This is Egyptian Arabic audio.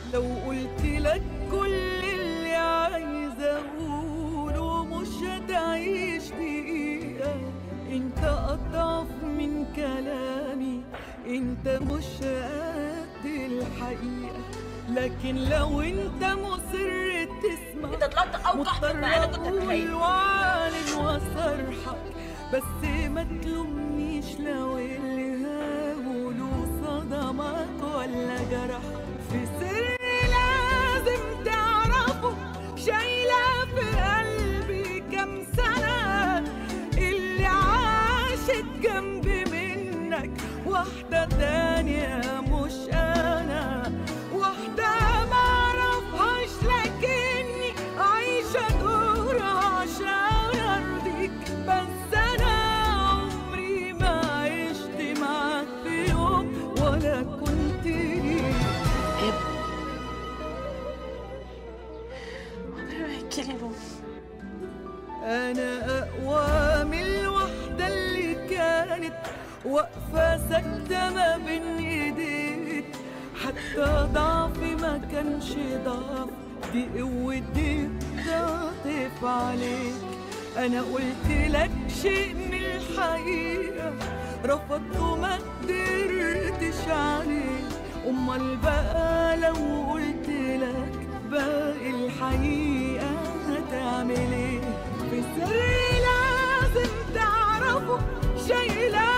لو قلت لك كل اللي عايزة اقوله مش هتعيش دقيقة انت اضعف من كلامي انت مش قد الحقيقة لكن لو انت مصر تسمع انت طلعت اوقع مضطر مما انا كنت اقول اتخيل واعلن واصرحك بس ما تلومنيش لو اللي هقوله صدمك ولا جرحك في سر لازم تعرفه شايله في قلبي كام سنه اللي عاشت جنبي منك واحده تانيه مش انا واحده ما اعرفهاش لكني عايشه دور عشان ارضيك بس انا عمري ما عشت معاك في يوم ولا كنت ليك عمري ما هيجي لي نوم انا اقوى من الوحده اللي كانت واقفه ساكته ما بين ايديك حتى ضعفي ما كانش ضعف دي قوتي ضغطت عليك انا قلت لك شيء من الحقيقه رفضت وما قدرتش عليه امال بقى لو قلت لك باقي الحقيقه هتعمل ايه في سر لازم تعرفه شايله